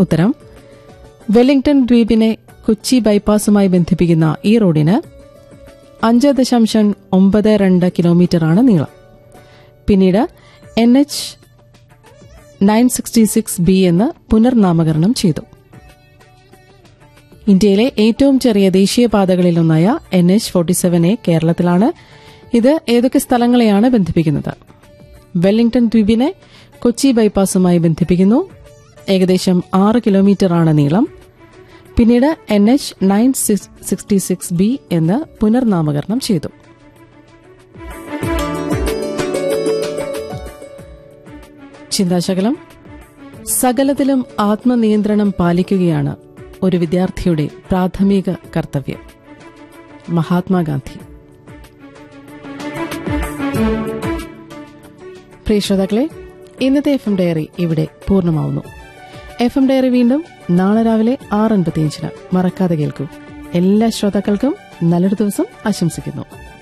ഉത്തരം വെല്ലിംഗ്ടൺ ദ്വീപിനെ കൊച്ചി ബൈപ്പാസുമായി ബന്ധിപ്പിക്കുന്ന ഈ റോഡിന് അഞ്ച് ദശാംശം ഒമ്പത് രണ്ട് കിലോമീറ്ററാണ് നീളം പിന്നീട് N H nine sixty six B എന്ന് പുനർനാമകരണം ചെയ്തു ഇന്ത്യയിലെ ഏറ്റവും ചെറിയ ദേശീയപാതകളിലൊന്നായ N H forty seven A കേരളത്തിലാണ് ഇത് ഏതൊക്കെ സ്ഥലങ്ങളെയാണ് ബന്ധിപ്പിക്കുന്നത് വെല്ലിംഗ്ടൺ ദ്വീപിനെ കൊച്ചി ബൈപ്പാസുമായി ബന്ധിപ്പിക്കുന്നു ഏകദേശം ആറ് കിലോമീറ്ററാണ് നീളം പിന്നീട് N H nine sixty six B എന്ന് പുനർനാമകരണം ചെയ്തു ചിന്താശകലം സകലത്തിലും ആത്മനിയന്ത്രണം പാലിക്കുകയാണ് ഒരു വിദ്യാർത്ഥിയുടെ പ്രാഥമിക കർത്തവ്യം മഹാത്മാഗാന്ധി പ്രിയ ശ്രോതാക്കളെ ഇന്നത്തെ എഫ് എം ഡയറി ഇവിടെ പൂർണ്ണമാവുന്നു എഫ് എം ഡയറി വീണ്ടും നാളെ രാവിലെ ആറ് അൻപത്തിയഞ്ചിന് മറക്കാതെ കേൾക്കൂ എല്ലാ ശ്രോതാക്കൾക്കും നല്ലൊരു ദിവസം ആശംസിക്കുന്നു